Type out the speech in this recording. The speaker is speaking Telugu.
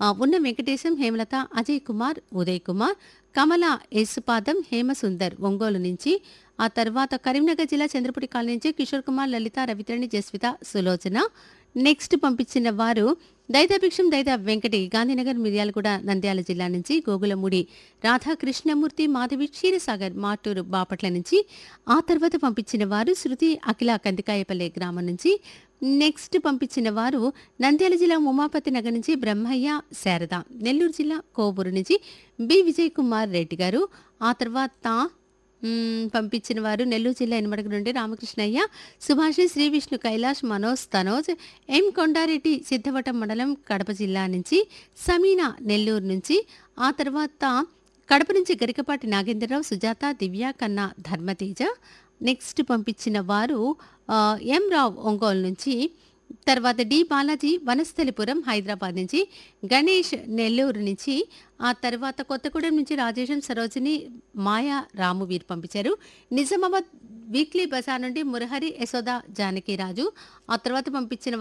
ఆ, ఉన్న వెంకటేశం హేమలత అజయ్ కుమార్ ఉదయ్ కుమార్ కమల యేసుపాదం హేమసుందర్ ఒంగోలు నుంచి ఆ తర్వాత కరీంనగర్ జిల్లా చంద్రపురి కాలనీ నుంచి కిషోర్ కుమార్ లలిత రవిత్రణి జస్విత సులోచన నెక్స్ట్ పంపించిన వారు దైదాభిక్షం దైదా వెంకటి గాంధీనగర్ మిర్యాలగూడ నంద్యాల జిల్లా నుంచి గోగులమూడి రాధాకృష్ణమూర్తి మాధవి క్షీరసాగర్ మాటూరు బాపట్ల నుంచి ఆ తర్వాత పంపించిన వారు శృతి అఖిల కందికాయపల్లె గ్రామం నుంచి నెక్స్ట్ పంపించిన వారు నంద్యాల జిల్లా ఉమాపతి నగర్ నుంచి బ్రహ్మయ్య శారద నెల్లూరు జిల్లా కోవూరు నుంచి బి విజయ్ కుమార్ రెడ్డి గారు ఆ తర్వాత మ్మ్, పంపించిన వారు నెల్లూరు జిల్లా ఎనమడగ నుండి రామకృష్ణయ్య సుభాషి శ్రీ విష్ణు కైలాష్ మనోజ్ తనోజ్ ఎం కొండారెడ్డి సిద్ధవటం మండలం కడప జిల్లా నుంచి సమీనా నెల్లూరు నుంచి ఆ తర్వాత కడప నుంచి గరికపాటి నాగేంద్రరావు సుజాత దివ్య కన్నా ధర్మతేజ నెక్స్ట్ పంపించిన వారు ఆ, ఎం రావు ఒంగోలు నుంచి తర్వాత డి బాలాజీ వనస్థలిపురం హైదరాబాద్ నుంచి గణేష్ నెల్లూరు నుంచి ఆ తర్వాత కొత్తగూడెం నుంచి రాజేశం సరోజిని మాయా రాము వీరు పంపించారు నిజామాబాద్ వీక్లీ బజార్ నుండి మురహరి యశోద జానకిరాజు ఆ తర్వాత పంపించిన